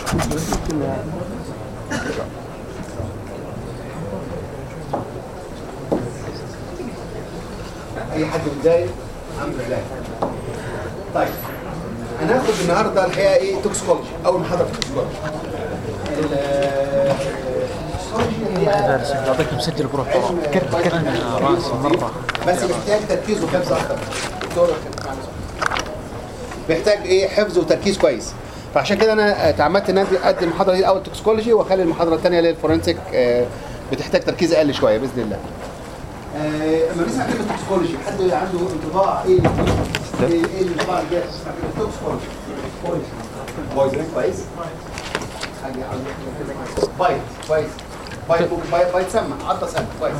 اي حد متضايق الحمد لله طيب هناخد النهارده الحقيقه ايه توكسيكولوجي اول محاضره في التوكسيكولوجي ال- التوكسيكولوجي هي يعطيك مسجل بروح كرت كرت راسي مره بس محتاج تركيز وحفظ اكتر الدكتور كان معنا صح. محتاج ايه حفظ وتركيز كويس فعشان كده انا تعمدت ان انا ادي المحاضره دي الاول توكسيكولوجي واخلي المحاضره الثانيه اللي هي الفورنسيك آه، بتحتاج تركيز اقل شويه باذن الله آه، اما بنسمع كلمه توكسيكولوجي حد عنده انطباع ايه ايه ايه الانطباع اللي جاي بنسمع كلمه توكسيكولوجي بويزن كويس حاجه عندك بايت كويس بايت ممكن بايت بايت سمع عضه سمع كويس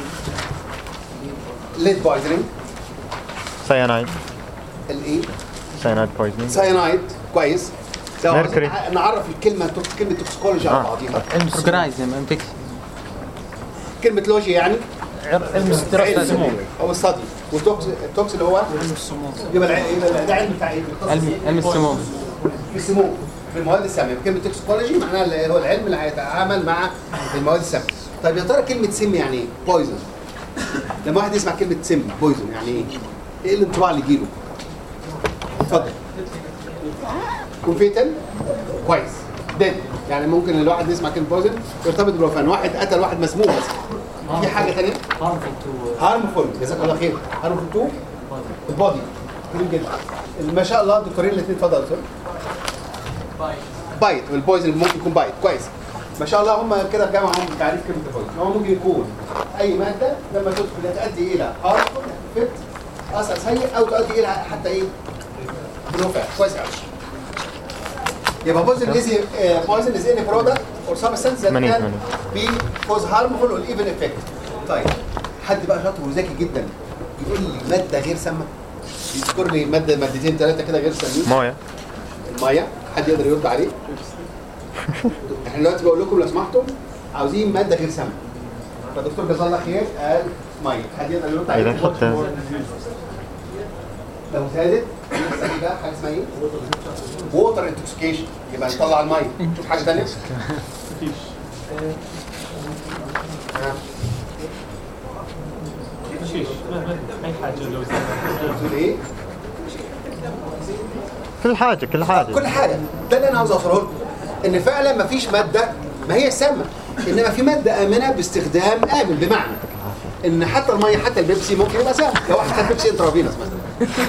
ليد بويزنينج سيانايد الايه سيانايد بويزنينج ساينايد كويس لو ميركوري. عايزين نعرف الكلمه كلمه توكسيكولوجي على آه. بعضيها اورجنايزم انفكس كلمه لوجي يعني علم دراسه السموم او الصدي والتوكس التوكس اللي هو يبقى الع- يبقى ده علم بتاع ايه؟ علم علم السموم في السموم في المواد السامه كلمه توكسيكولوجي معناها اللي هو العلم اللي هيتعامل مع المواد السامه طيب يا ترى كلمه سم يعني ايه؟ بويزن لما واحد يسمع كلمه سم بويزن يعني ايه؟ ايه الانطباع اللي يجيله؟ اتفضل كونفيتال كويس ديد يعني ممكن الواحد يسمع كلمه بويزن يرتبط بالوفاه واحد قتل واحد مسموم مثلا في حاجه ثانيه؟ هارمفول جزاك الله خير هارمفول تو البادي جميل جدا ما شاء الله الدكتورين الاثنين اتفضل يا دكتور بايت والبويزن ممكن يكون بايت كويس ما شاء الله هم كده جمعوا هم تعريف كلمه البويزن هو ممكن يكون اي ماده لما تدخل تؤدي الى هارمفول فت اثر سيء او تؤدي الى حتى ايه الوفاه كويس قوي يبقى poison is a, uh, poison is any product or substance that Many, can many. be cause harmful or even effect. طيب حد بقى شاطر وذكي جدا يقول لي ماده غير سامه يذكر لي ماده مادتين ثلاثه كده غير سامين مويه الميه حد يقدر يرد عليه احنا دلوقتي بقول لكم لو سمحتم عاوزين ماده غير سامه فالدكتور جزاه الله خير قال ميه حد يقدر يرد عليه إذا نحط- لو زادت يحصل ايه بقى حاجه اسمها ايه؟ ووتر انتوكسيكيشن يبقى نطلع الميه شوف حاجه ثانيه ها، مفيش اي حاجه لو بتقول ايه؟ كل حاجه كل حاجه كل حاجه ده اللي انا عاوز اوصله لكم ان فعلا مفيش ماده ما هي سامه انما في ماده امنه باستخدام امن بمعنى ان حتى الميه حتى البيبسي ممكن يبقى سام لو واحد خد بيبسي انترافينوس مثلا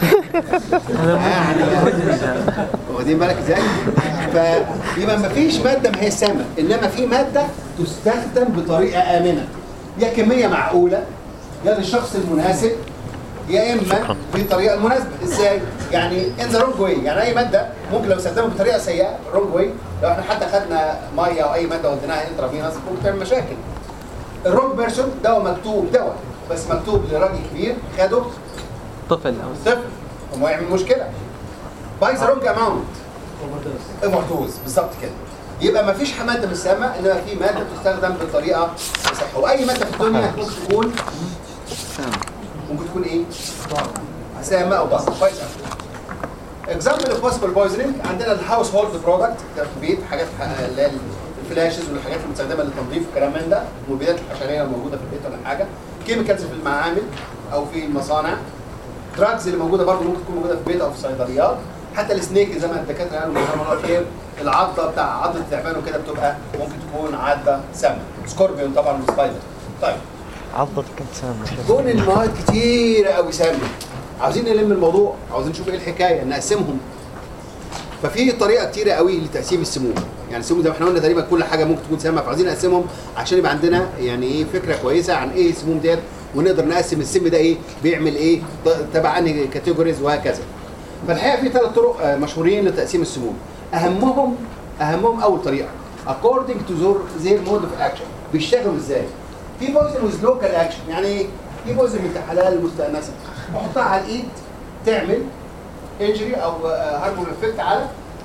يعني واخدين بالك ازاي؟ فيبقى مفيش ماده ما هي سامه انما في ماده تستخدم بطريقه امنه يا كميه معقوله يا للشخص المناسب يا اما بالطريقه المناسبه ازاي؟ يعني ان ذا رونج واي يعني اي ماده ممكن لو استخدمها بطريقه سيئه رونج واي لو احنا حتى خدنا ميه او اي ماده وديناها انترافينوس ممكن تعمل مشاكل الرونج بيرسون دواء مكتوب دواء بس مكتوب لراجل كبير خده طفل او صفر وما يعمل مشكله باي ذا رونج اماونت اوفردوز بالظبط كده يبقى ما فيش ماده من السماء انما في ماده تستخدم بطريقه صحيحه واي ماده في الدنيا ممكن تكون ممكن تكون ايه؟ سامه او ضغط كويس قوي اكزامبل اوف بوسيبل بويزنينج عندنا الهاوس هولد برودكت ده في البيت حاجات اللي هي الفلاشز والحاجات المستخدمه للتنظيف والكلام من ده المبيدات الحشريه الموجوده في البيت ولا حاجه كيميكالز في المعامل او في المصانع دراجز اللي موجوده برضه ممكن تكون موجوده في البيت او في الصيدليات حتى السنيك زي ما الدكاتره قالوا جزاهم الله خير العضه بتاع عضه التعبان وكده بتبقى ممكن تكون عضه سامه سكوربيون طبعا وسبايدر طيب عضت كنت سامه كون المواد كتيرة قوي سامة عاوزين نلم الموضوع عاوزين نشوف ايه الحكاية نقسمهم ففي طريقة كتيرة قوي لتقسيم السموم يعني السموم زي ما احنا قلنا تقريبا كل حاجة ممكن تكون سامة فعاوزين نقسمهم عشان يبقى عندنا يعني ايه فكرة كويسة عن ايه السموم ديت ونقدر نقسم السم ده ايه بيعمل ايه ط- تبع انهي كاتيجوريز وهكذا فالحقيقة في ثلاث طرق آه، مشهورين لتقسيم السموم اهمهم اهمهم اول طريقة according to their, their mode of action بيشتغلوا ازاي في بويزن ويز لوكال اكشن يعني ايه في بويزن من حلال المستأنسة احطها على الايد تعمل انجري او هارمون افكت على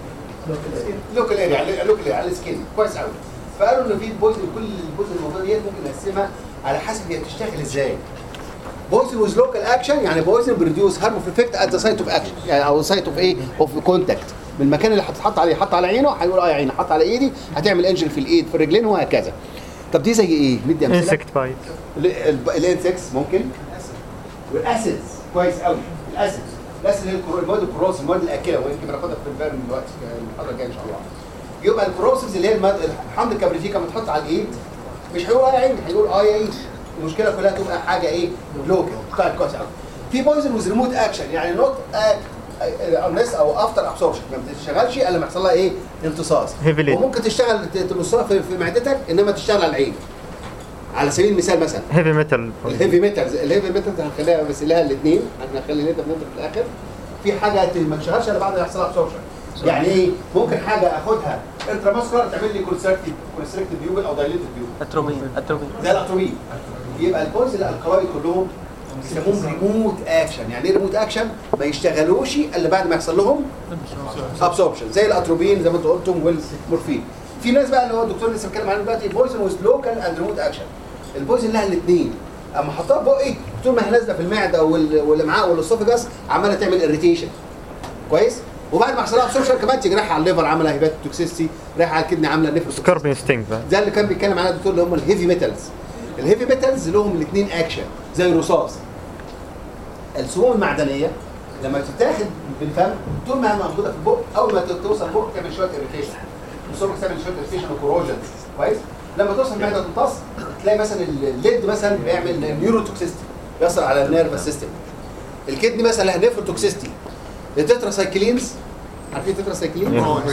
لوكال اريا لوكال اريا على السكين كويس قوي فقالوا ان في بويزن كل البويزن الموجوده ديت ممكن نقسمها على حسب هي بتشتغل ازاي بويزن ويز لوكال اكشن يعني بويزن بريديوس هارمون افكت ات ذا سايت اوف اكشن يعني او سايت اوف ايه اوف كونتاكت من المكان اللي هتتحط عليه حط على عينه هيقول اه يا عيني حط على ايدي هتعمل انجل في الايد في الرجلين وهكذا طب دي زي ايه ندي امثله انسكت بايت الانسكس ممكن والاسيدز كويس قوي الاسيدز الاسيد اللي هي الكرو- المواد الكروس المواد الاكله ويمكن بناخدها في الفيرم دلوقتي المحاضره الجايه ان شاء الله يبقى الكروسيفز اللي هي الماد الحمض الكبريتيك لما تحط على الايد مش هيقول اه يا عيني هيقول اه يا عيني المشكله كلها تبقى حاجه ايه لوكال طيب كويس قوي في بويزن ويز ريموت اكشن يعني نوت انليس او افتر ابسوربشن ما بتشتغلش الا لما يحصل لها ايه امتصاص Heavily. وممكن تشتغل ت- تبصها في في معدتك انما تشتغل على العين على سبيل المثال مثلا هيفي ميتال الهيفي ميتالز الهيفي ميتالز هنخليها بس لها الاثنين هنخلي نقدر نقدر في الاخر في حاجه ت- ما تشتغلش الا بعد ما يحصل لها ابسوربشن يعني ايه ممكن حاجه اخدها انترا ماسكولار تعمل لي كونستركتيف كونستركتيف بيوبل او دايليتد بيوبل اتروبين اتروبين زي الاتروبين يبقى البويز الالكالويد كلهم يسموهم ريموت اكشن يعني ايه ريموت اكشن ما يشتغلوش الا بعد ما يحصل لهم ابسوربشن زي الاتروبين زي ما انتم قلتم والمورفين في ناس بقى اللي هو الدكتور لسه بيتكلم عنه دلوقتي بويزن ويز لوكال اند ريموت اكشن البويزن لها الاثنين اما احطها في بقي طول ما هي نازله في المعده وال- والامعاء والاسوفجاس عماله تعمل اريتيشن كويس وبعد ما يحصل لها ابسوربشن كمان تيجي رايحه على الليفر عامله هيباتوتوكسيستي رايحه على الكدني عامله نفروس سكوربين ستينج ده اللي كان بيتكلم عنها الدكتور اللي هم الهيفي ميتالز الهيفي ميتالز لهم الاثنين اكشن زي الرصاص السموم المعدنيه لما تتاخد بالفم طول ما هي موجوده في البق اول ما توصل البق تعمل شويه اريتيشن السمك تعمل شويه اريتيشن وكوروجن كويس لما توصل المعده تمتص تلاقي مثلا الليد مثلا بيعمل نيوروتوكسيستي بيأثر على النيرفس سيستم الكدني مثلا لها نيفروتوكسيستي التتراسايكلينز عارفين التتراسايكلين؟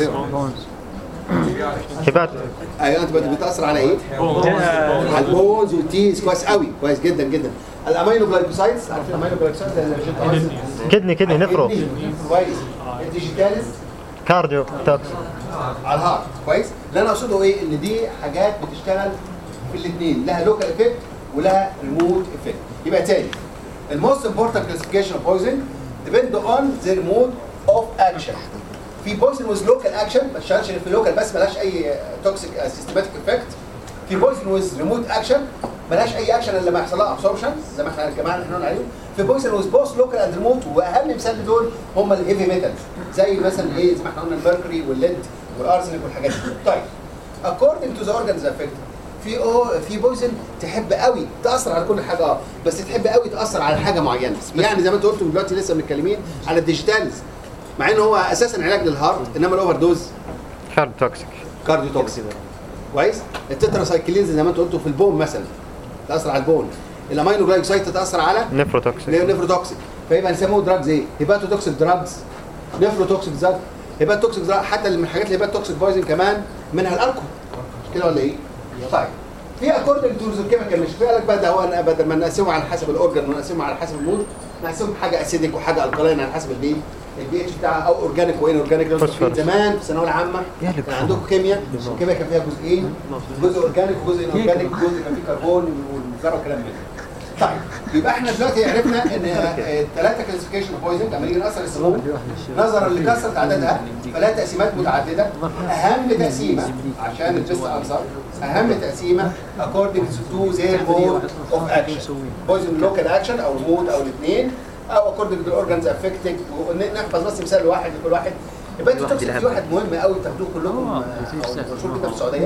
هبات ايوه انت بتاثر على ايه؟ على البونز والتيز كويس قوي كويس جدا جدا الامينو جلايكوسايدز عارفين الامينو جلايكوسايدز كدني كدني نفرو كويس الديجيتاليز كارديو توكسيك على الهارت كويس اللي انا اقصده ايه ان دي حاجات بتشتغل في الاثنين لها لوكال افكت ولها ريموت افكت يبقى تاني الموست امبورتنت كلاسيفيكيشن اوف بويزن ديبند اون ذير مود اوف اكشن في بويزن ويز لوكال اكشن ما تشتغلش في لوكال بس ملهاش اي توكسيك سيستماتيك افكت في بويزن ويز ريموت اكشن ملهاش اي اكشن الا لما يحصل لها ابسوربشن زي ما احنا الجماعه اللي احنا قلنا عليهم في بويزن ويز بوست لوكال اند ريموت واهم مثال دول هم الهيفي ميتالز زي مثلا ايه زي ما احنا قلنا الميركوري والليد والارسنال والحاجات دي طيب according to the organs affected في أو في بويزن تحب قوي تاثر على كل حاجه اه بس تحب قوي تاثر على حاجه معينه يعني زي ما انت قلت دلوقتي لسه متكلمين على الديجيتالز مع ان هو اساسا علاج للهارت انما الاوفر دوز كارديو توكسيك كارديو توكسيك كويس التتراسايكلينز زي ما انت قلت في البون مثلا تاثر على البون الامينو جلايكوسايد تاثر على نفرو توكسيك نيفروتوكسيك فيبقى نسموه دراجز ايه؟ هيباتوتوكسيك دراجز نيفروتوكسيك دراج هيباتوتوكسيك دراج حتى من الحاجات اللي هيباتوتوكسيك بويزن كمان منها الالكول مش كده ولا ايه؟ طيب في اكوردنج تو ذا كيميكال مش في لك بقى ده هو أنا بدل ما نقسمه على حسب الاورجن ونقسمه على حسب المود نقسمهم حاجه اسيدك وحاجه الكالين على حسب البي البي اتش بتاعها او اورجانيك وان اورجانيك لو فوسفورس. في زمان في الثانويه العامه يهلك كان عندكم كيمياء الكيمياء كان فيها جزئين جزء اورجانيك وجزء ان اورجانيك جزء كان فيه كربون والذره وكلام من ده طيب يبقى احنا دلوقتي عرفنا ان الثلاثه كلاسيفيكيشن اوف بويزن لما نيجي ناثر السموم نظرا لكثره عددها فلها تقسيمات متعدده اهم تقسيمه عشان البيست انسر اهم تقسيمه according to their mode of action poison local action او المود او الاثنين او according to the organs affected ونحفظ بس مثال واحد لكل واحد يبقى انتوا توكسيك في واحد مهم قوي بتاخدوه كلكم آه، أو مشهور جدا في السعوديه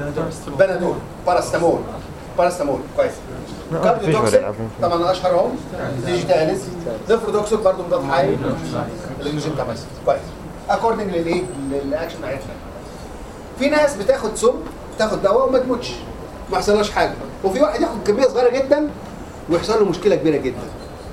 بنادول باراستامول باراستامول كويس كارديو فيجوال توكسيك يلعبون فيه. طبعا اشهرهم ديجيتاليز نيفروتوكسيك برضه مضاد حيوي الاندوجين بس كويس اكوردنج للايه؟ للاكشن عرفنا في ناس بتاخد سم تاخد دواء وما تموتش ما يحصلهاش حاجه وفي واحد ياخد كميه صغيره جدا ويحصل له مشكله كبيره جدا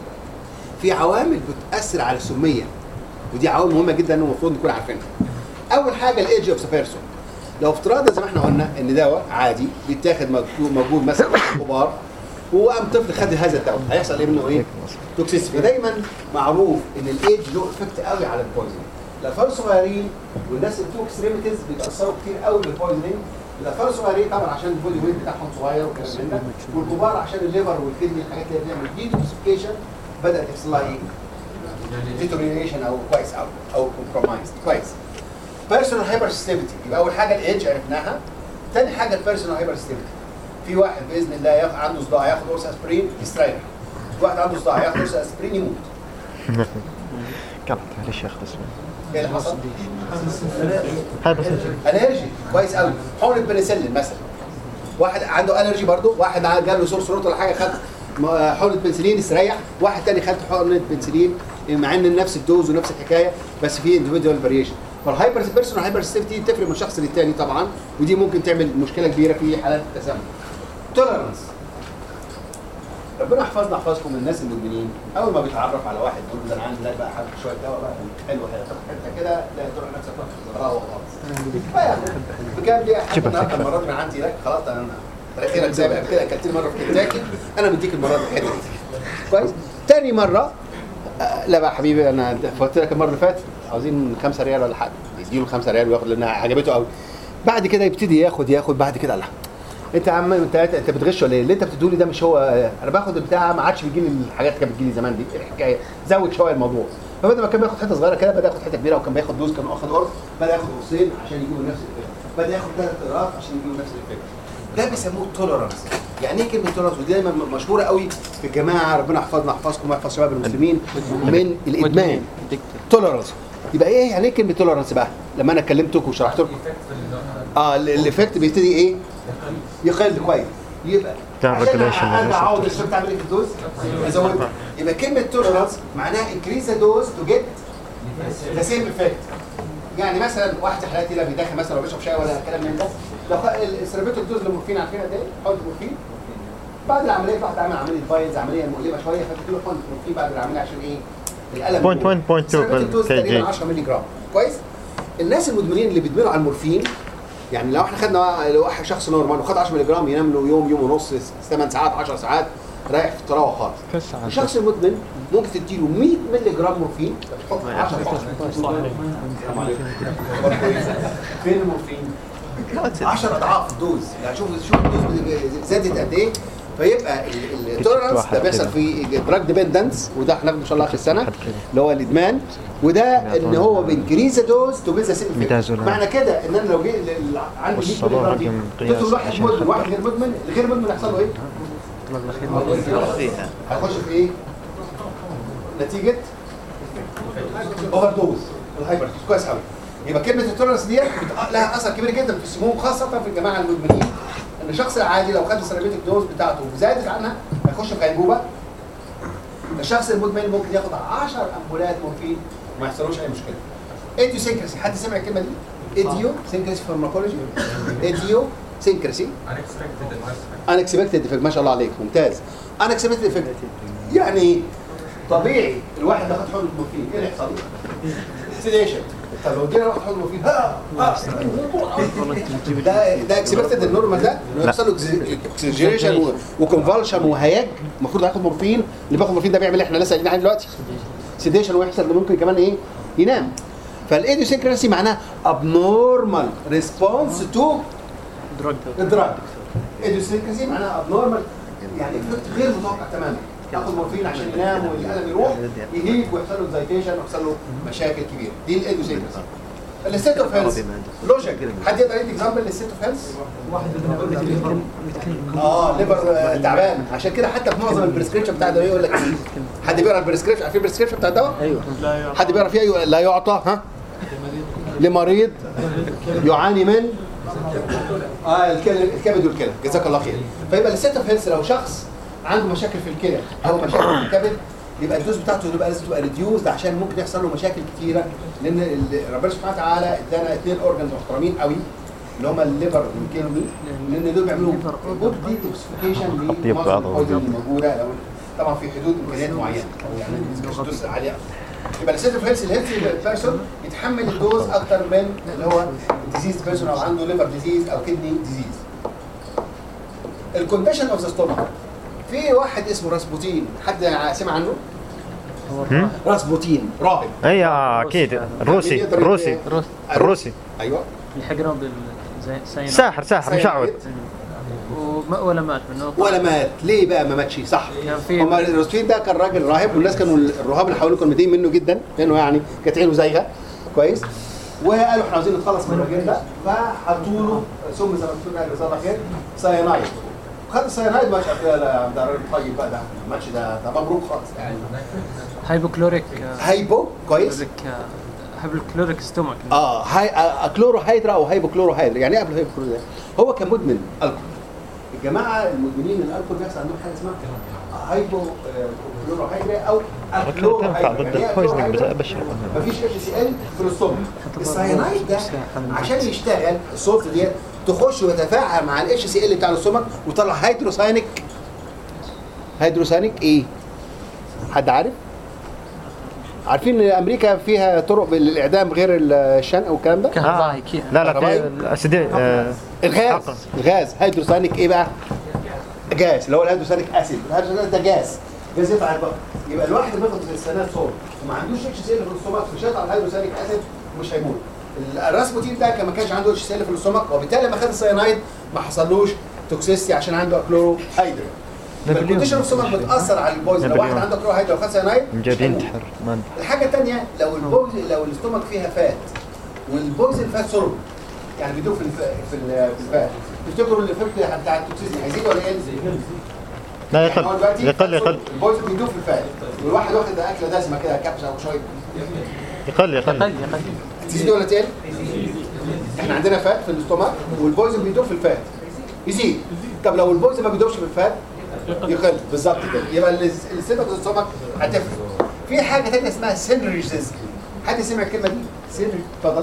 في عوامل بتاثر على السميه ودي عوامل مهمه جدا المفروض نكون عارفينها اول حاجه الايدج اوف ذا بيرسون لو افتراضا زي ما احنا قلنا ان دواء عادي بيتاخد موجود- موجود مثلا في كبار وقام طفل خد هذا الدواء هيحصل ايه منه ايه؟ توكسيسيتي فدايما معروف ان الايدج له افكت قوي على البويزنينج الاطفال الصغيرين والناس اللي تو اكستريميتيز بيتاثروا كتير قوي بالبويزنينج الاطفال الصغيرين طبعا عشان البودي ويت بتاعهم صغير وكلام من ده والكبار عشان الليفر والكدني الحاجات اللي بتعمل دي توكسيفيكيشن بدات يحصل لها ايه؟ ديتورينيشن او كويس او او كومبرومايز كويس بيرسونال هايبر سيستمتي يبقى اول حاجه الايدج عرفناها تاني حاجه البيرسونال هايبر سيستمتي في واحد باذن الله ياخد عنده صداع ياخد قرص اسبرين يستريح في واحد عنده صداع ياخد قرص اسبرين يموت قلت ليش ياخذ اسمه ايه اللي حصل؟ هايبر الرجي كويس قوي حقن البنسلين مثلا واحد عنده الرجي برضه واحد ع- جاله سور ثروت ولا حاجه خد م- حقنه بنسلين استريح واحد تاني خد حقنه بنسلين مع ان نفس الدوز ونفس الحكايه بس في اندفيدوال فاريشن فالهايبر بيرسونال هايبر سيفتي تفرق من شخص للتاني طبعا ودي ممكن تعمل مشكله كبيره في حالات التسمم توليرانس ربنا يحفظنا يحفظكم من الناس المدمنين اول ما بيتعرف على واحد يقول له ده انا عندي لا بقى حاجه شويه دواء بقى حلو حلو تاخد حته كده لا تروح نفسك روح خلاص بكام دي حتى النهارده المره دي من عندي لك خلاص انا تاريخك زي قبل كده اكلتني مره في كنتاكي انا مديك المره دي الحته دي كويس تاني مره آه، لا بقى حبيبي انا قلت لك المره اللي فاتت عاوزين 5 ريال ولا حاجه يديله 5 ريال وياخد لانها عجبته قوي بعد كده يبتدي ياخد ياخد بعد كده لا انت يا عم انت انت بتغش ولا ايه؟ اللي انت بتدولي ده مش هو انا باخد البتاع ما عادش بيجي لي الحاجات اللي كانت بتجي لي زمان دي ايه الحكايه زود شويه الموضوع فبدل ما كان بياخد حته صغيره كده بدا ياخد حته كبيره وكان بياخد دوز كان واخد قرص بدا ياخد قرصين عشان يجيبوا نفس الافكت بدا ياخد ثلاث قراءات عشان يجيبوا نفس الافكت ده بيسموه توليرانس يعني ايه كلمه توليرانس ودي دايما مشهوره قوي في الجماعه ربنا يحفظنا يحفظكم ويحفظ شباب المسلمين من الادمان توليرانس يبقى ايه يعني ايه كلمه توليرانس بقى لما انا كلمتكم وشرحت لكم اه ال- الايفكت بيبتدي ايه يقل كويس يبقى Down عشان regulation ارجع of اعوض الشرط اعمل ايه في الدوز ازودها يبقى كلمه توليرانس معناها انكريز ذا دوز تو جيت ذا سيم افكت يعني مثلا واحد زي حالاتي لا بيدخن مثلا ولا بيشرب شاي ولا كلام من ده لو خ- سربته الدوز المورفين عارفين قد ايه؟ حقنه مورفين بعد العمليه واحد عمل عمليه فايلز عمليه مؤلمه شويه فاديته له حقنه مورفين بعد العمليه عشان ايه؟ الالم Point يروح. one, point two سربت الدوز per تقريبا kg. 10 مللي جرام كويس؟ الناس المدمنين اللي بيدمنوا على المورفين يعني لو احنا خدنا لو واحد شخص نورمال وخد 10 مللي جرام ينام له يوم يوم ونص 8 ساعات 10 ساعات رايح في الطراوه خالص تسعة الشخص المدمن ممكن تديله 100 مللي جرام مورفين تحط 10 فين المورفين؟ 10 اضعاف الدوز يعني شوف شوف الدوز زادت قد ايه فيبقى التولرنس واحد ده بيحصل كده. في دراج ديبندنس وده هناخده ان شاء الله اخر السنه اللي هو الادمان وده ان هو بانكريز دوز تو بيز سيم ميدازولام. معنى كده ان انا لو جه ل- ل- عندي 100 مللي والصلاة جرام دي رقم قياس تدخل واحد عشان مدمن واحد غير مدمن الغير مدمن يحصل له ايه؟ هيخش في ايه؟ نتيجه اوفر دوز الهايبر دوز كويس قوي يبقى كلمه التولرنس دي لها اثر كبير جدا في السموم خاصه في الجماعه المدمنين ان الشخص العادي لو خد السيرابيتك دوز بتاعته وزادت عنها هيخش في غيبوبه الشخص المدمن ممكن ياخد 10 امبولات مورفين وما يحصلوش اي مشكله ايديو سينكرسي حد سمع الكلمه دي؟ ايديو سينكرسي فارماكولوجي ايديو سينكرسي unexpected effect ما شاء الله عليك ممتاز unexpected effect يعني طبيعي الواحد ياخد حقنه مورفين ايه اللي يحصل؟ سيديشن طب لو ادينا واحد حقنه مورفين ها ها ده ده اكسبكتد النورمال ده انه يحصل له اكسجيريشن وكونفالشن وهياج المفروض هياخد مورفين اللي بياخد مورفين ده بيعمل ايه احنا لسه قايلين عليه دلوقتي سيديشن ويحصل ده ممكن كمان ايه ينام فالايديوسينكراسي معناها abnormal response to الدراج ايديوسينكراسي معناها ابنورمال يعني افكت غير متوقع تماما ياخد مورفين عشان ينام والالم يروح يهيج ويحصل له اكزايتيشن ويحصل له مشاكل كبيره دي الايديوسينكراسي الستيت اوف هيلث لوجيك حد يقدر يدي اكزامبل للستيت اوف هيلث؟ اه ليفر آه، تعبان عشان كده حتى في معظم البريسكريبشن بتاع الدواء يقول لك ايه؟ حد بيقرا البريسكريبشن عارفين البريسكريبشن بتاع الدواء؟ ايوه حد بيقرا فيها يقول لا يعطى ها؟ لمريض يعاني من اه الكل- الكبد والكلى جزاك الله خير فيبقى الست اوف هيلث لو شخص عنده مشاكل في الكلى او مشاكل في الكبد يبقى الدوز بتاعته تبقى لازم تبقى ريديوز عشان ممكن يحصل له مشاكل كتيره لان ال- ربنا سبحانه وتعالى ادانا اثنين اورجنز محترمين قوي اللي هم الليفر والكدني لان دول بيعملوا جود ديتوكسيفيكيشن أطيب لمعظم بعضهم البويزن جنب. اللي موجوده لو طبعا في حدود امكانيات معينه يعني مش دوز عاليه يبقى الست اوف هيلث الهيلثي بيرسون يتحمل الدوز اكتر من اللي هو ديزيز بيرسون او عنده ليفر ديزيز او كدني ديزيز الكونديشن اوف ذا ستومك في واحد اسمه راسبوتين حد سمع عنه؟ هم؟ راسبوتين راهب اي آه، اكيد الروسي يقدر- الروسي روس الروسي ايوه يحقنون بال زي ساينات ساحر ساحر مشعوذ وما ولا مات منه ولا مات ليه بقى ما ماتش صح كان في- هما الراسبوتين ده كان راجل راهب والناس كانوا الرهاب اللي حواليه كانوا متضايقين منه جدا لانه يعني كانت عينه زايغه كويس وقالوا احنا عاوزين نتخلص من الراجل ده فحطوا له سم زي ما بتقول يعني جزاه الله خير ساينايد خد الساينايد ما شاء الله لا ده راجل طيب بقى ده الماتش ده ده مبروك خالص يعني هايبوكلوريك آه، هايبو كويس كلوريك هايبوكلوريك ستومك اه هاي آه، كلورو هيدرا او هايبوكلورو هيدرا يعني ايه قبل هايبوكلورو هيدرا؟ هو كان مدمن الكحول الجماعه المدمنين الالكول بيحصل عندهم حاجه اسمها هايبو آه، كلورو هيدرا او الكلور تنفع ضد البويزنينج بشر مفيش اتش سي ال في الاستومك الساينايد ده عشان يشتغل الصوت ديت تخش وتتفاعل مع الاتش سي ال بتاع الاستومك وطلع هيدروساينيك هيدروساينيك ايه؟ حد عارف؟ عارفين ان امريكا فيها طرق للاعدام غير الشنق والكلام ده؟ كهربائي كي لا لا كهربائي؟ في الاسيدي آه، الغاز عقل. الغاز هيدروساينيك ايه بقى؟ جاز اللي هو الهيدروساينيك اسيد الهيدروساينيك ده جاز جاز يطلع البطن يبقى الواحد اللي بياخد السنات صوت وما عندوش اتش سي ال في الاستومك مش هيطلع الهيدروساينيك اسيد مش هيموت الراسبوتين ده كان ما كانش عنده اتش سي ال في الاستومك وبالتالي لما خد السيانايد ما حصلوش توكسيستي عشان عنده اكلورو هيدرا نابليون. الكونديشن في الاستومك بتاثر على البويز لو واحد نابليون. عنده اكلورو هيدرا وخد سيانايد مش جايبين هيموت. تحر ما أدري. الحاجه الثانيه لو البوز لو الاستومك فيها فات والبوز الفات سرب يعني بيدوب في الف... في, ال... في الفات تفتكروا الافكت بتاع التوكسيزم هيزيد ولا يقل؟ لا يعني هو يقل دلوقتي يقل يقل البوز بيدوب في الفات والواحد واخد اكله دسمه كده كبسه او شويه يقل يقل يقل يقل تزيد ولا تقل؟ احنا عندنا فات في الاستومك والبويزن بيدوب في الفات يزيد طب لو البويزن ما بيدوبش في الفات يقل بالظبط كده يبقى السيتك في الاستومك هتفرق في حاجه ثانيه اسمها سينرجيزم حد سمع الكلمه دي؟ سينرج اتفضل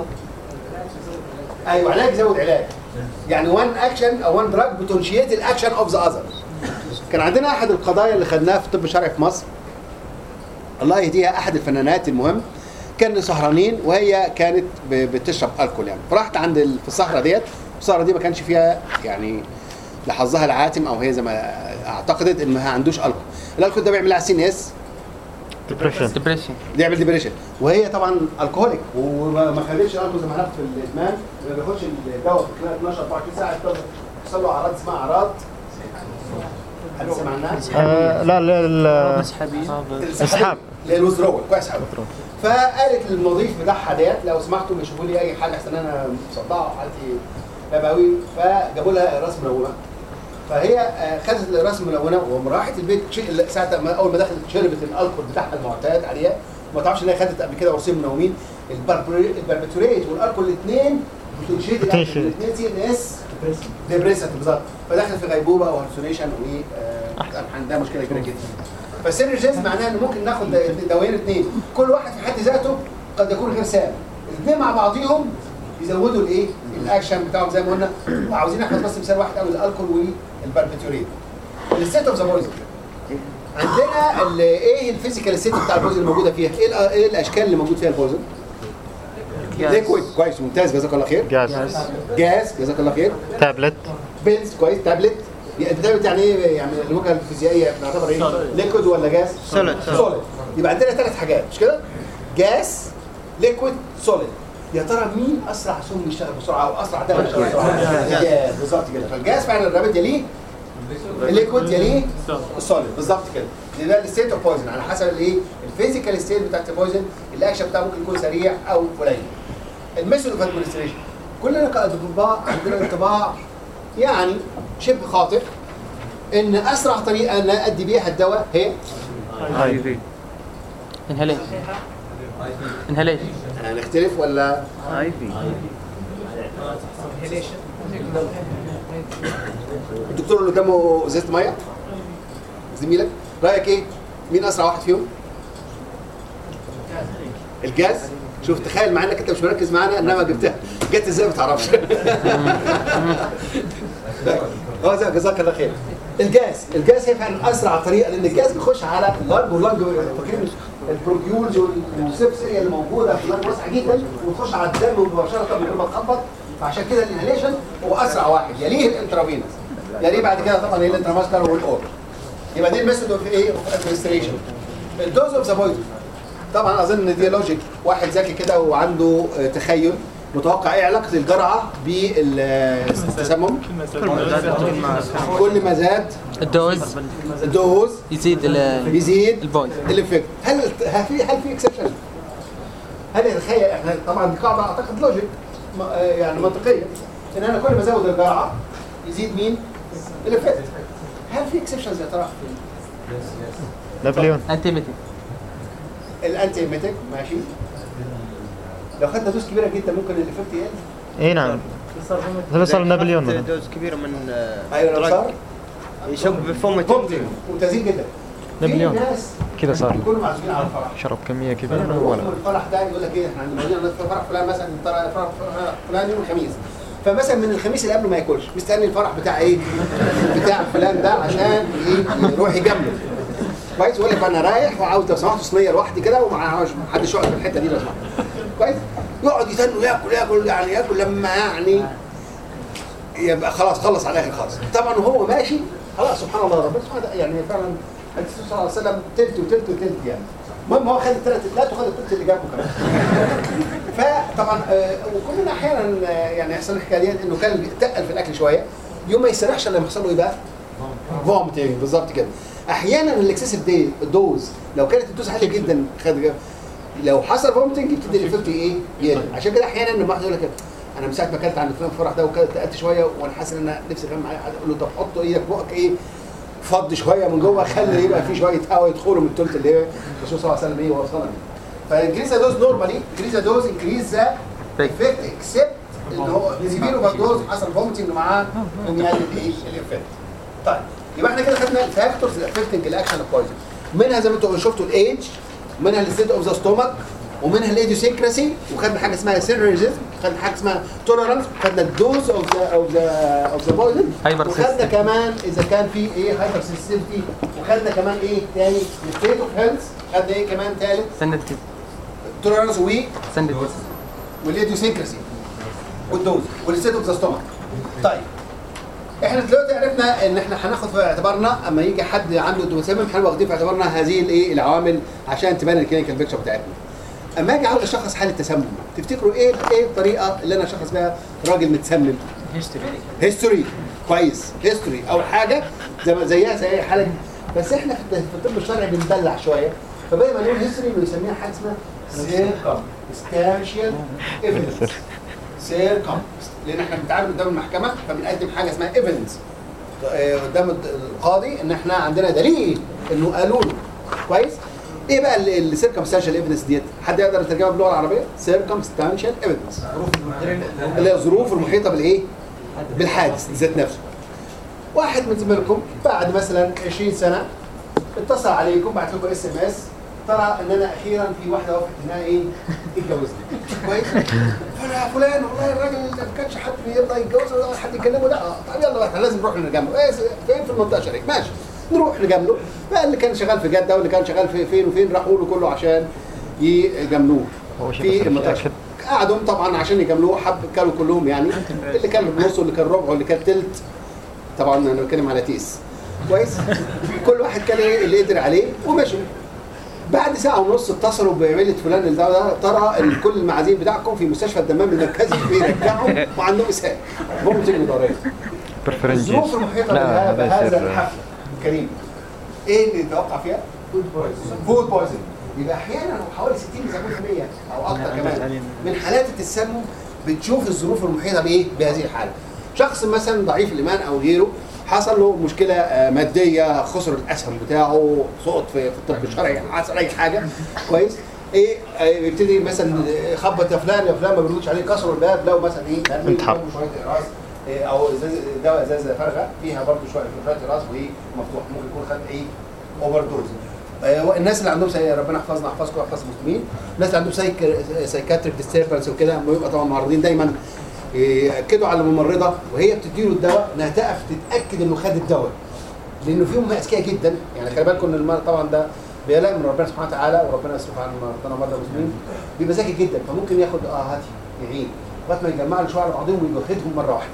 ايوه علاج زود علاج يعني وان اكشن او وان دراج بتنشيت الاكشن اوف ذا اذر كان عندنا احد القضايا اللي خدناها في الطب الشرعي في مصر الله يهديها احد الفنانات المهم كانوا سهرانين وهي كانت ب- بتشرب الكول يعني فرحت عند ال- في الصحراء ديت الصحراء دي ما كانش فيها يعني لحظها العاتم او هي زي ما اعتقدت ان ما عندوش الكول الالكول ده بيعمل على السي ان اس ديبريشن ديبريشن بيعمل ديبريشن وهي طبعا الكهوليك وما ما خدتش الالكول زي ما هناخد في الادمان ما بياخدش الدواء في خلال 12 24 ساعه يحصل- يحصل له اعراض اسمها اعراض حد سمع عنها؟ آه، لا لا لا مسحبين انسحاب. للوزرول كويس قوي فقالت للمضيف بتاعها ديت لو سمحتوا يشوفوا لي اي حاجه احسن انا مصدعه وحالتي تعبه قوي فجابوا لها راس ملونه فهي آه، خدت الراس الملونه وقام راحت البيت شي- ساعه ما اول ما دخلت شربت الالكول بتاعها المعتاد عليها وما تعرفش ان هي خدت قبل كده قرصين منومين البربري- البربتوريت والالكول الاثنين بتنشيط بتنشط. الاثنين سي ان اس ديبريسنت بالظبط فدخل في غيبوبه وهلوسينيشن و آه، عندها مشكله كبيره جدا فالسينرجيز معناها ان ممكن ناخد دوايين اثنين كل واحد في حد ذاته قد يكون غير سام الاثنين مع بعضيهم يزودوا الايه الاكشن بتاعهم زي ما قلنا وعاوزين ناخد بس مثال واحد قوي الالكول والباربيتوريت الست اوف ذا بويزن عندنا ال- ايه الفيزيكال ستيت بتاع البويزن اللي موجوده فيها ايه الأ- ايه الاشكال اللي موجود فيها البويزن ليكويد كويس ممتاز جزاك الله خير جاز جاز جزاك الله خير تابلت بيلز كويس تابلت يعني التابلت يعني ايه يعني اللغه الفيزيائيه بنعتبر ايه ليكويد ولا جاز سوليد سوليد يبقى عندنا ثلاث حاجات مش كده جاز ليكويد سوليد يا ترى مين اسرع سم يشتغل بسرعه او اسرع دواء يشتغل بسرعه الجاز بالظبط كده فالجاز فعلا الرابط يليه الليكويد يليه السوليد بالظبط كده يبقى الستيت اوف بويزن على حسب الايه الفيزيكال ستيت بتاعت البويزن الاكشن بتاعه ممكن يكون سريع او قليل الميثود اوف ادمنستريشن كلنا كاطباء عندنا انطباع يعني شبه خاطئ ان اسرع طريقه نادي بيها الدواء هي اي في انهاليشن انهاليشن هنختلف ولا اي في الدكتور اللي قدامه ازازه ميه زميلك رايك ايه مين اسرع واحد فيهم الجاز شوف تخيل مع انك انت مش مركز معانا انما جبتها جت ازاي ما تعرفش اه زي جزاك الله خير الجاز الجاز هي فعلا اسرع طريقه لان الجاز بيخش على اللنج واللنج فاكرين البروكيولز والسبس هي اللي موجوده في اللنج واسعه جدا وتخش على الدم مباشره من غير ما تخبط فعشان كده الانهاليشن هو اسرع واحد يليه الانترافينوس يليه بعد كده طبعا هي الانتراماسكر والاور يبقى دي الميثود اوف ايه اوف ادمنستريشن الدوز اوف ذا بويزن طبعا اظن ان دي لوجيك واحد ذكي كده وعنده آه، تخيل متوقع ايه علاقه الجرعه بالتسمم كل ما زاد الدوز الدوز يزيد ال- بيزيد البويز الافكت هل هل في هل في اكسبشن؟ هل يتخيل احنا طبعا دي قاعده اعتقد لوجيك م- آه، يعني منطقيه ان انا كل ما ازود الجرعه يزيد مين؟ الافكت هل في اكسبشنز يا ترى؟ نابليون انتيميتي الانتي ميتك ماشي لو خدنا دوز كبيره جدا ممكن الايفكت يقل اي نعم هذا صار نابليون أخذت مثلا دوز كبيره من آه، ايوه لو دراج. صار يشق بفمه ممكن ممتازين جدا نابليون. في ناس كذا صار له. بيكونوا معزومين على الفرح شرب كميه كبيره فلما ولا يروحوا الفرح ده يقول لك ايه احنا عندنا فرح فلان مثلا ترى فرح فلان يوم الخميس فمثلا من الخميس اللي قبله ما ياكلش مستني الفرح بتاع ايه بتاع فلان ده عشان ايه يروح يجمل كويس يقول لك انا رايح وعاوز لو سمحت صينيه لوحدي كده وما حدش يقعد في الحته دي لو سمحت كويس يقعد يتنوا ياكل ياكل يعني ياكل لما يعني يبقى خلاص خلص على الاخر خالص طبعا وهو ماشي خلاص سبحان الله ربنا سبحانه وتعالى يعني فعلا حديث الرسول صلى الله عليه وسلم تلت وتلت وتلت يعني المهم هو خد الثلاث تلات وخد الثلث اللي جابه كمان فطبعا آه، وكلنا احيانا آه، يعني يحصل الحكايه ديت انه كان تقل في الاكل شويه يوم ما يستريحش الا لما يحصل له ايه بقى؟ فومتنج بالظبط كده احيانا الاكسسيف دي دوز لو كانت الدوز عاليه جدا خد لو حصل فومتنج يبتدي الايفكت ايه؟ يقل عشان كده احيانا لما واحد يقول لك انا من ساعه ما اكلت عند فلان الفرح ده وكلت تقلت شويه وانا حاسس ان انا نفسي اغمى عليه حد اقول له طب حط ايدك في بقك ايه فض شويه من جوه خلي يبقى في شويه هواء يدخلوا من الثلث اللي هي الرسول صلى الله عليه وسلم ايه وصلنا بيه فانكريز دوز نورمالي انكريز دوز انكريز ذا افكت اكسبت ان هو زيرو دوز حصل فومتنج معاه انه يقلل ايه الافكت طيب يبقى احنا كده خدنا الفاكتورز افكتنج الاكشن اوف بويزن منها زي ما انتم شفتوا الايدج منها الستيت اوف ذا ستومك ومنها الايديوسينكراسي وخدنا حاجه اسمها سينرجيزم خدنا حاجه اسمها توليرانس خدنا الدوز اوف ذا اوف ذا اوف ذا بويزن Hyper وخدنا sensitivity. كمان اذا كان في ايه هايبر سنسيتيفيتي وخدنا كمان ايه تاني الستيت اوف هيلث خدنا ايه كمان ثالث سندت كده توليرانس و سندت كده والايديوسينكراسي والدوز والستيت اوف ذا ستومك طيب احنا دلوقتي عرفنا ان احنا هناخد في اعتبارنا اما يجي حد عنده دوسامم هنبقى واخدين في اعتبارنا هذه الايه العوامل عشان تبان الكلينيكال بيكتشر بتاعتنا اما اجي عاوز اشخص حاله تسمم تفتكروا ايه ايه الطريقه اللي انا اشخص بيها راجل متسمم هيستوري كويس هيستوري او حاجه زي ما زيها زي اي حاله بس احنا في الط- في الطب الشرعي بندلع شويه فبدل ما نقول هيستوري بنسميها حاجه اسمها سيركمستانشال ايفيدنس سيركم لان احنا بنتعامل قدام المحكمه فبنقدم حاجه اسمها ايفيدنس قدام الد- القاضي ان احنا عندنا دليل انه قالوا له كويس ايه بقى السيركمستانشال ايفيدنس ديت حد يقدر يترجمها باللغه العربيه سيركمستانشال ايفيدنس اللي هي الظروف المحيطه بالايه بالحادث ذات نفسه واحد من زميلكم بعد مثلا 20 سنه اتصل عليكم بعت لكم اس ام اس ترى ان انا اخيرا في واحده وافقت انها ايه اتجوزني كويس فانا فلان والله الراجل ما كانش حد بيرضى يتجوز ولا حد يكلمه لا آه، طب يلا بقى احنا لازم نروح نجامله ايه فين في المنطقه الشرقيه ماشي نروح نجامله بقى اللي كان شغال في جده واللي كان شغال في فين وفين راحوا له كله عشان يجاملوه هو شيء بس في المنطقه أكد. قعدوا طبعا عشان يجاملوه حب كانوا كلهم يعني اللي كان بنص واللي كان ربع واللي كان تلت طبعا انا بتكلم على تيس كويس كل واحد كان ايه اللي قدر عليه ومشوا بعد ساعة ونص اتصلوا بعيلة فلان اللي ده ده ترى ال- كل المعازيم بتاعكم في مستشفى الدمام المركزي بيرجعوا وعندهم اسهال ممكن مضارين برفرنجيز الظروف المحيطة لا بها- هذا بهذا يصير الحفل الكريم ايه اللي يتوقع فيها؟ فود بويزن فود بويزن يبقى احيانا حوالي 60 ل 70% او اكتر كمان من حالات التسمم بتشوف الظروف المحيطه بايه؟ بهذه الحاله. شخص مثلا ضعيف الايمان او غيره حصل له مشكله آه، ماديه خسر الاسهم بتاعه سقط في في الطب الشرعي حصل اي حاجه كويس ايه آه، يبتدي مثلا آه، خبط يا فلان يا فلان ما بيردوش عليه كسروا الباب لو مثلا ايه مرمي انتحر. جنبه شويه اقراص إيه، او ازاز دواء ازازه فارغه فيها برضه شويه شويه راس وايه مفتوح ممكن يكون خد ايه اوفر دوز آه، الناس اللي عندهم سي... ربنا يحفظنا يحفظكم ويحفظ المسلمين الناس اللي عندهم سايك... سايكاتريك ديستربنس وكده لما يبقى طبعا معرضين دايما ياكدوا على الممرضه وهي بتديله الدواء انها تقف تتاكد انه خد الدواء لانه فيهم اذكياء جدا يعني خلي بالكم ان الم- طبعا ده بيلاقي من ربنا سبحانه وتعالى وربنا يصرف عن مرضانا ومرضى المسلمين بيبقى ذكي جدا فممكن ياخد اه هاتي يعين لغايه ما يجمع له شويه على بعضهم وياخدهم مره واحده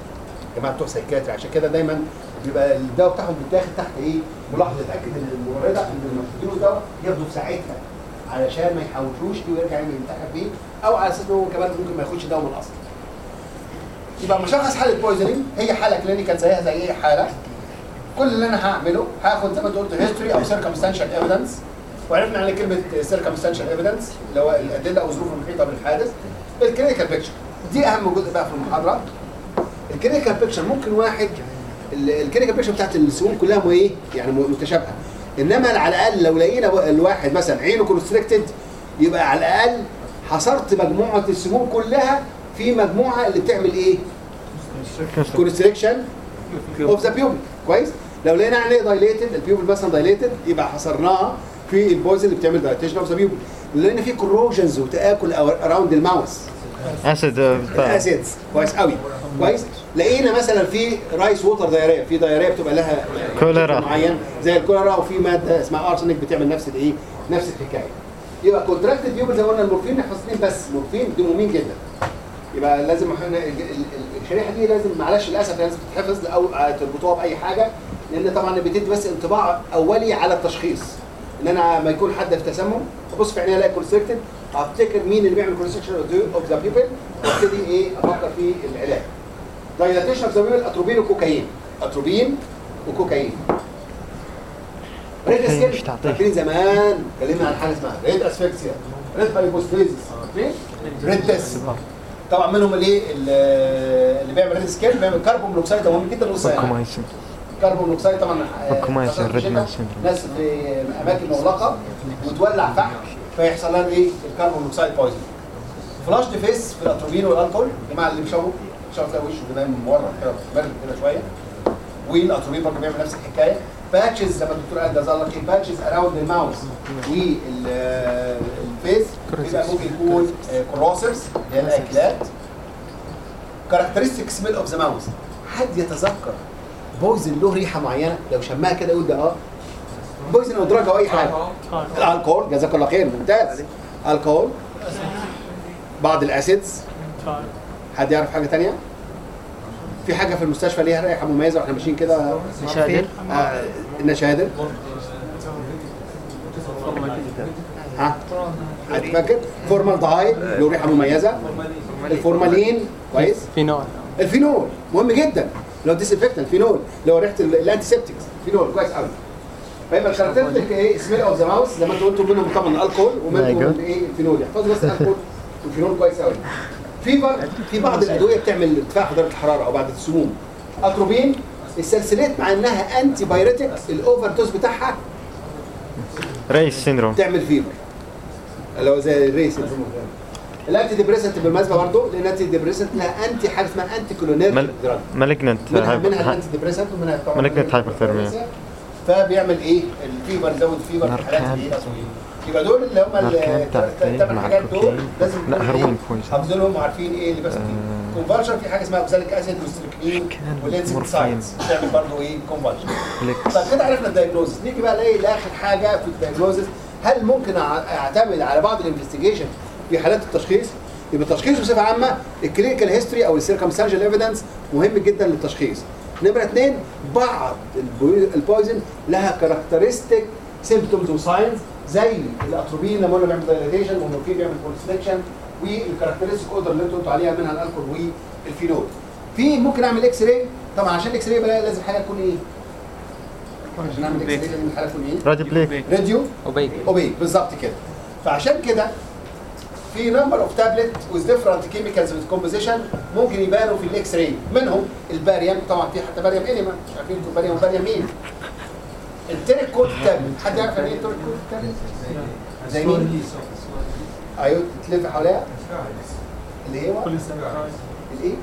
جماعه بتوع سايكاتري عشان كده دايما بيبقى الدواء بتاعهم بيتاخد تحت ايه ملاحظه تتاكد ان الممرضه ان لما بتديله دواء ياخده في ساعتها علشان ما يحوشوش فيه ويرجع ينتحر بيه او على اساس ان هو كمان ممكن ما ياخدش دواء من الاصل يبقى مشخص حاله بويزنينج هي حاله كلينيكال زيها زي اي حاله كل اللي انا هعمله هاخد زي ما انت قلت هيستوري او سيركمستانشال ايفيدنس وعرفنا عن كلمه سيركمستانشال ايفيدنس اللي هو الادله او الظروف المحيطه بالحادث الكلينيكال بيكتشر دي اهم جزء بقى في المحاضره الكلينيكال بيكتشر ممكن واحد ال- الكلينيكال بيكتشر بتاعت السموم كلها مو ايه يعني م- متشابهه انما على الاقل لو لقينا و- الواحد مثلا عينه كونستريكتد يبقى على الاقل حصرت مجموعه السموم كلها في مجموعه اللي بتعمل ايه كونستريكشن اوف ذا بيوبل كويس لو لقينا عينيه دايليتد البيوبل مثلا دايليتد يبقى حصرناها في البويزن اللي بتعمل دايليتيشن اوف ذا بيوبل لان في كوروجنز وتاكل اراوند الماوس اسيد اسيدز كويس قوي كويس لقينا مثلا في رايس ووتر دايريه في دايريه بتبقى لها كوليرا. شكل معين زي الكوليرا وفي ماده اسمها ارسنك بتعمل نفس الايه نفس الحكايه يبقى كونتراكتد بيوبل زي ما قلنا المورفين حاصلين بس مورفين دي مهمين جدا يبقى لازم احنا ال- ال- الشريحه دي لازم معلش للاسف لازم تتحفظ او تربطوها باي حاجه لان طبعا بتدي بس انطباع اولي على التشخيص ان انا ما يكون حد في تسمم ابص في عينيه الاقي كونستريكتد افتكر مين اللي بيعمل كونستريكشن اوف ذا بيبل وابتدي ايه افكر في العلاج دايلاتيشن اوف ذا بيبل اتروبين وكوكايين اتروبين وكوكايين ريد كوكايين مش اسكيب تعطيه. فاكرين زمان اتكلمنا عن حاجه اسمها ريد اسفكسيا ريد هايبوستيزيس فاكرين ريد تيست طبعا منهم الايه اللي اللي بيعمل ريد سكيل بيعمل كربون مونوكسيد ده مهم جدا للوصيان فانكومايسين كربون مونوكسيد طبعا آه، فانكومايسين، خاصة في ريد الشتاء، مان سيندروم. ناس في اماكن مغلقه وتولع فحم فيحصل لها ايه الكربون مونوكسيد بويزن فلاش دي فيس في الاتروبين والالكول الجماعه اللي بيشربوا بيشربوا تلاقي وشه كده مورم كده مرن كده شويه والاتروبين برضه بيعمل نفس الحكايه باتشز زي ما الدكتور قال ده ظهر لك ايه باتشز اراوند الماوس والفيس بيبقى ممكن يكون كروسرز اللي هي الاكلات كاركترستيك سميل اوف ذا ماوس حد يتذكر بويزن له ريحه معينه لو شمها كده يقول ده اه بويزن او دراج او اي حاجه الكحول جزاك الله خير ممتاز الكحول بعض الاسيدز حد يعرف حاجه تانية في حاجه في المستشفى ليها رائحه مميزه واحنا ماشيين كده نشادر آه النشادر ها حد فاكر فورمال دهايد له ريحه مميزه الفورمالين كويس فينول الفينول مهم جدا لو ديسانفكتنت الفينول اللي هو ريحه الانتي سيبتكس فينول كويس قوي فيبقى الكاركترستيك ايه سميل اوف ذا ماوس زي ما انتوا قلتوا منهم طبعا الكحول ومنهم Very good. ايه الفينول احفظوا بس الكحول والفينول كويس قوي في بعض في بعض الادويه بتعمل ارتفاع في درجه الحراره او بعد السموم اتروبين السلسلات مع انها انتي بايريتك الاوفر دوز بتاعها ريس سيندروم تعمل فيبر اللي هو زي الريس الانتي ديبريسنت بالمناسبه برضه لان الانتي ديبريسنت لها انتي حاجه اسمها انتي كولونيرجيك دراج مالجننت منها منها الانتي ديبريسنت ومنها طبعا Malignant hyperthermia. فبيعمل ايه الفيبر يزود فيبر في الحالات ناركان. اللي هي يبقى دول اللي هم ناركان بتاع التاني الثمان مع حاجات دول الكوكايين. لازم لا، نكون هيروين إيه؟ كويس. حافظينهم وعارفين ايه اللي بس آه. كونفالشن في حاجه اسمها اوكساليك اسيد وستريكنين كان والانسيد مورفين. ساينس بتعمل برضه ايه كونفالشن فليكس طب كده عرفنا الدايجنوزس نيجي بقى نلاقي لاخر حاجه في الدايجنوزس هل ممكن أع- اعتمد على بعض الانفستيجيشن في حالات التشخيص يبقى التشخيص بصفه عامه الكلينيكال هيستوري او السيركمستانشال ايفيدنس مهم جدا للتشخيص نمره اثنين بعض البوي- البويزن لها كاركترستيك سيمبتومز وساينز زي الاتروبين لما قلنا بيعمل دايليتيشن والمورفين بيعمل كونستريكشن والكاركترستيك اودر اللي انتوا قلتوا عليها منها الالكول والفينول في ممكن اعمل اكس راي طبعا عشان الاكس راي يبقى لازم حاجه تكون ايه؟ عشان نعمل اكس راي لازم الحاله تكون ايه؟ راديو بليك راديو وبيك اوبي بالظبط كده فعشان كده في نمبر اوف تابلت with different chemicals with composition ممكن يبانوا في الاكس راي منهم الباريوم طبعا في حتى باريوم انيما مش عارفين انتوا باريوم باريوم مين التريك كود تابلت حد يعرف يعني ايه التريك كود تابلت؟ زي مين؟ ايوه تلف حواليها اللي هو الايه؟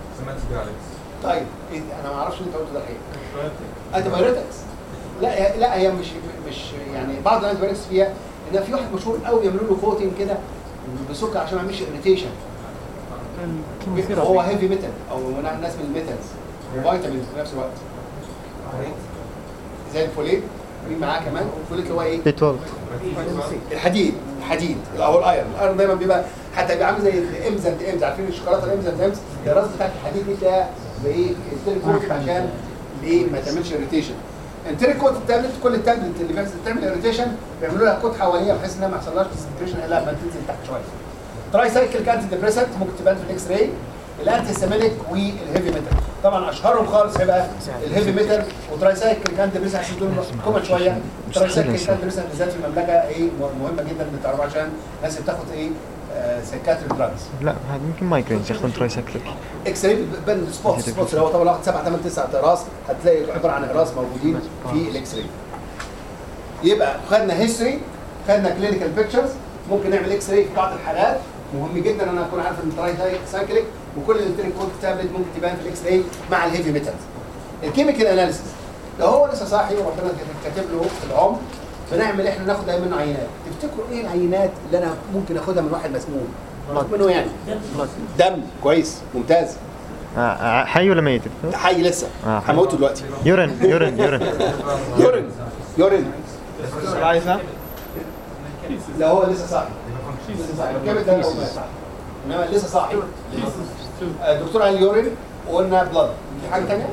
طيب إيه انا ما اعرفش اللي انت قلته ده الحقيقه انتي بايوتكس لا هي- لا هي مش مش يعني بعض الانتي بايوتكس فيها ان في واحد مشهور قوي يعملوا له كوتنج كده بسكر عشان ما يعملش اريتيشن هو هيفي ميتال او من ناس من الميتالز وفيتامين في نفس الوقت زي الفوليت مين معاه كمان الفوليت اللي هو ايه؟ بي 12 الحديد الحديد او الايرون الايرون دايما بيبقى حتى بيبقى عامل زي الامز اند امز عارفين الشوكولاته الامز اند امز الراس بتاعت الحديد دي تلاقيها بايه التريكوت عشان ليه ما تعملش اريتيشن التريكوت التابلت كل التابلت اللي بيحصل تعمل اريتيشن بيعملوا لها كوت حواليها بحيث انها ما يحصلهاش ديسنتريشن الا لما تنزل تحت شويه تراي سايكل انتي ديبريسنت ممكن تبان في الاكس راي الانتي سيمينيك والهيفي ميتال طبعا اشهرهم خالص هيبقى الهيفي ميتال وتراي سايكل انتي ديبريسنت عشان دول كومن شويه تراي سايكل انتي ديبريسنت بالذات في المملكه ايه مهمه جدا ان تعرفوا عشان الناس اللي بتاخد ايه سايكاتري دراجز لا هذا يمكن مايجرينز ياخذون تراي سايكليك اكس راي بتبان سبوت سبوت لو طبعا واخد 7 8 9 اقراص هتلاقي عباره عن اقراص موجودين في الاكس راي يبقى خدنا هيستوري خدنا كلينيكال بيكتشرز ممكن نعمل اكس راي في بعض الحالات مهم جدا ان انا اكون عارف ان التراي سايكليك وكل الانتريك كود تابلت ممكن تبان في الاكس راي مع الهيفي ميتالز الكيميكال اناليسيس لو هو لسه صاحي وربنا كاتب له في العمر بنعمل احنا ناخد منه عينات تفتكروا ايه العينات اللي انا ممكن اخدها من واحد مسموم ناخد منه يعني دم كويس ممتاز آه، آه، حي ولا ميت؟ حي لسه آه، حي. هموته دلوقتي يورين يورين يورين يورين يورين رايفه لا هو لسه صاحي لسه صاحي كام ده هو مات. انما لسه صاحي آه، الدكتور قال يورين وقلنا بلاد في حاجه ثانيه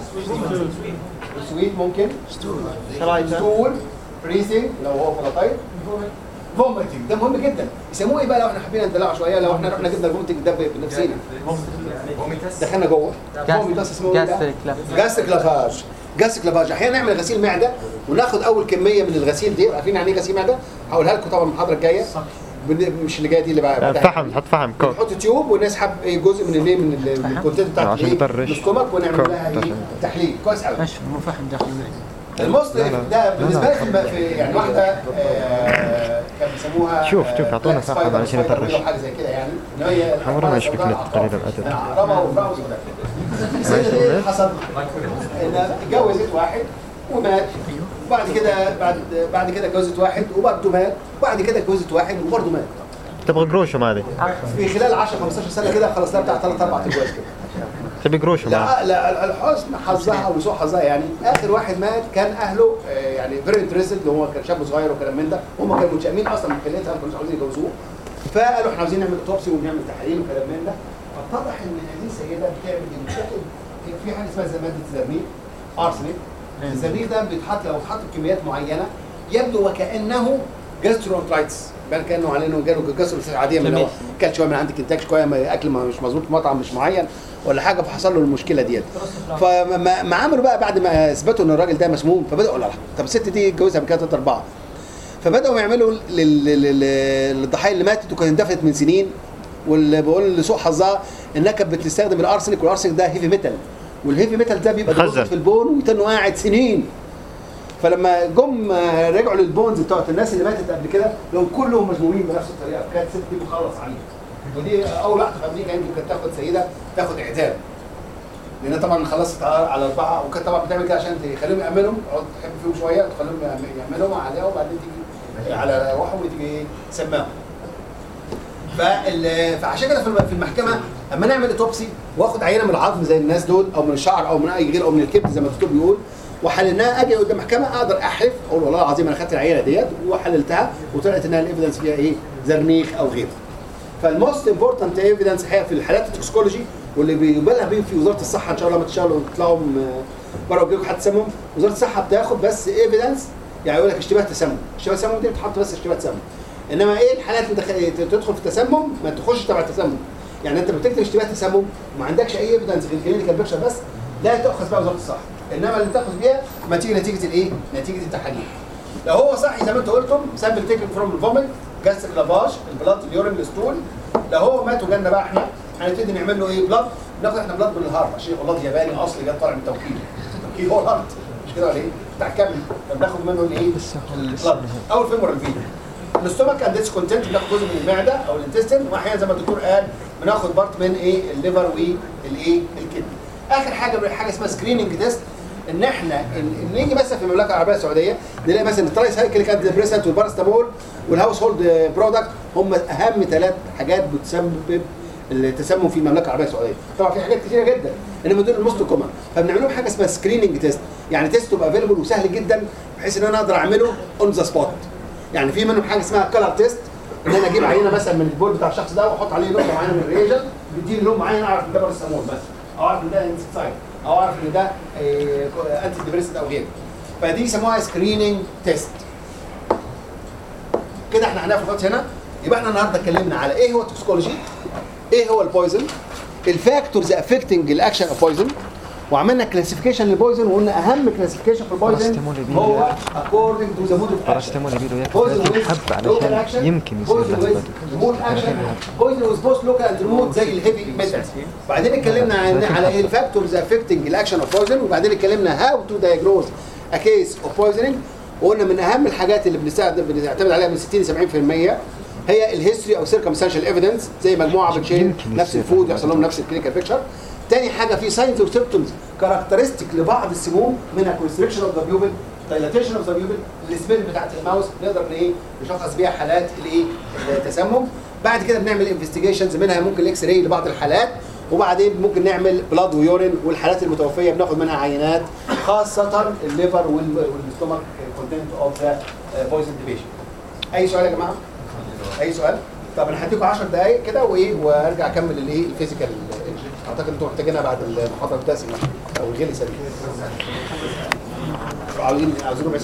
سويت ممكن سلايفه ستول بريسنج لو هو فلاتايل فوميتنج ده مهم جدا يسموه ايه بقى لو احنا حابين ندلعه شويه لو احنا رحنا جبنا الفوميتنج ده بنفسينا دخلنا جوه فوميت بس اسمه ايه ده؟ جاستريك لا جاستريك لافاج جاستريك لافاج احيانا نعمل غسيل معده وناخد اول كميه من الغسيل دي عارفين يعني ايه غسيل معده؟ هقولها لكم طبعا المحاضره الجايه بن- مش اللي جايه دي اللي بقى آه، بعدها. فحم تحط فحم كوك نحط تيوب ونسحب ايه جزء من الايه من ال- من الكونتنت بتاعت عشان الايه يطرش. الاستومك ونعمل كوك. لها ايه عشان- تحليل كويس قوي ماشي مو فحم داخل المعده المصل لا، لا. ده لا، بالنسبه لا. لي في الم- في يعني واحده آه، كان بيسموها شوف، آه، شوف، أعطونا black فحم spider علشان spider يطرش. wheel أو حاجه زي كده يعني ان هي عمرنا ما شفنا تقريبا أبداً. عقربه وفراوس وده السيده دي حصل ان اتجوزت واحد ومات وبعد كده بعد بعد كده اتجوزت واحد وبرضه مات وبعد كده اتجوزت واحد وبرضه مات تبغى قروشهم هذه في خلال 10 15 سنه كده خلص لها بتاع ثلاث اربع اتجواز كده تبي قروشهم هذه لا لا الحزن حظها وسوء حظها يعني اخر واحد مات كان اهله آه، يعني فيري انترستد اللي هو كان شاب صغير وكلام من ده هم كانوا متشائمين اصلا من كليتها ما كانوش عاوزين يجوزوه فقالوا احنا عاوزين نعمل اوتوبسي ونعمل تحاليل وكلام من ده فاتضح ان هذه السيده بتعمل ايه؟ بتاخد في حاجه اسمها زي ماده الزرنيق ارسنيك الزرنيق ده بيتحط لو اتحط بكميات معينه يبدو وكانه جاسترونترايتس بل كانه على انه جاله جاسترونترايتس عاديه من هو كل شويه من عندك انتاج شويه ما- اكل ما- مش مظبوط في مطعم مش معين ولا حاجه فحصل له المشكله ديت فما ما عملوا بقى بعد ما اثبتوا ان الراجل ده مسموم فبداوا لا لا طب الست دي اتجوزها من كده ثلاثه اربعه فبداوا يعملوا لل- لل- لل- للضحايا اللي ماتت وكانت اندفنت من سنين واللي بقول لسوء حظها انها كانت بتستخدم الارسنك والارسنك ده هيفي ميتال والهيفي ميتال ده بيبقى خزن. deposit في البون ويتنه قاعد سنين فلما جم آه، رجعوا للبونز بتوعت الناس اللي ماتت قبل كده لو كلهم مسمومين بنفس الطريقه كانت الست دي مخلص عليها ودي اول واحده في امريكا يمكن كانت تاخد سيده تاخد اعدام لان طبعا خلصت على اربعه وكانت طبعا بتعمل كده عشان تخليهم يامنهم تقعد تحب فيهم شويه وتخليهم يعملوا عليها وبعدين تيجي على روحهم وتيجي ايه سماهم فال- فعشان كده في الم- في المحكمه اما نعمل اوتوبسي واخد عينه من العظم زي الناس دول او من الشعر او من اي غير او من الكبد زي ما الدكتور بيقول وحللناها اجي قدام المحكمه اقدر احلف اقول والله العظيم انا خدت العينه ديت وحللتها وطلعت انها الايفيدنس فيها ايه زرنيخ او غيره فالموست امبورتنت ايفيدنس هي في الحالات التوكسيكولوجي واللي بيبالغ بيه في وزاره الصحه ان شاء الله ما تشتغلوا وتطلعوا م- بره ويجيلكم حد تسمم وزاره الصحه بتاخد بس ايفيدنس يعني يقول لك اشتباه تسمم اشتباه تسمم دي بتحط بس اشتباه تسمم انما ايه الحالات اللي دخل- تدخل في التسمم ما تخش تبع التسمم يعني انت بتكتب اشتباه تسمم وما عندكش اي ايفيدنس غير كلينيكال بيكشر بس لا تاخذ بقى وزاره الصحه انما اللي تاخذ بيها ما تيجي نتيجه الايه؟ نتيجه التحاليل لو هو صحي زي ما انتوا قلتم سامبل تيكن فروم الفوميت جاستريك لافاج البلاد اليورين الستول لو هو مات وجالنا بقى احنا هنبتدي نعمل له ايه بلاد ناخد احنا بلاد من الهارت عشان يبقى بلاد ياباني اصلي جاي طالع من التوكيل التوكيل هو الهارت مش كده ولا ايه؟ بتاع الكبد فبناخد منه الايه؟ البلاد او الفيمورال فين الاستومك اند اتس كونتنت بناخد جزء من المعده او الانتستين واحيانا زي ما الدكتور قال بناخد بارت من ايه الليفر والايه الكدني اخر حاجه من حاجه اسمها سكريننج تيست ان احنا إن نيجي مثلا في المملكه العربيه السعوديه نلاقي مثلا التراي سايكليك انتي ديبريسنت والبارستامول والهاوس هولد برودكت هم اهم ثلاث حاجات بتسبب التسمم في المملكه العربيه السعوديه طبعا في حاجات كتيره جدا انما دول الموست كومن فبنعمل لهم حاجه اسمها سكريننج تيست يعني تيست يبقى افيلبل وسهل جدا بحيث ان انا اقدر اعمله اون ذا سبوت يعني في منهم حاجه اسمها كلر تيست ان انا اجيب عينه مثلا من البول بتاع الشخص ده واحط عليه نقطه معينه من الريجن بيديني لون معين اعرف ان ده بارستامول مثلا او اعرف ان ده انسكسايد او اعرف ان ده انتي ديبريسنت او غيره فدي يسموها سكريننج تيست كده احنا هناخد خط هنا يبقى احنا النهارده اتكلمنا على ايه هو التوكسيكولوجي ايه هو البويزن الفاكتورز افكتنج الاكشن اوف بويزن وعملنا كلاسيفيكيشن للبويزن وقلنا اهم كلاسيفيكيشن في البويزن باراستامول يبيله هو ياكل. according to the mode of action باراستامول يبيله ياكل Poison ياكل with حب local علشان action, يمكن يصير poison له with remote action, poison with both local and remote زي الهيفي ميتالز بعدين اتكلمنا عن على ايه الفاكتورز افكتنج الاكشن اوف بويزن وبعدين اتكلمنا هاو تو دايجنوز ا كيس اوف بويزنينج وقلنا من اهم الحاجات اللي بنستخدم بنعتمد عليها من 60 ل 70% هي الهيستوري او سيركمستانشال ايفيدنس زي مجموعه بتشيل يمكن نفس يصير الفود في يحصل لهم نفس الكلينيكال بيكتشر تاني حاجه في ساينز وسيمبتومز كاركترستيك لبعض السموم منها كونستريكشن اوف ذا بيوبل دايلاتيشن اوف ذا بيوبل السبيل بتاعت الماوس نقدر ن- ايه نشخص بيها حالات الايه التسمم بعد كده بنعمل انفستيجيشنز منها ممكن الاكس راي لبعض الحالات وبعدين ممكن نعمل بلاد ويورين والحالات المتوفيه بناخد منها عينات خاصه الليفر والستومك كونتنت اوف ذا بويزن ديفيشن اي سؤال يا جماعه اي سؤال طب انا هديكم 10 دقائق كده وايه وارجع اكمل الايه الفيزيكال اعتقد انتم محتاجينها بعد المحاضره الدسمه او الغلسه دي عاوزين عاوزين ربع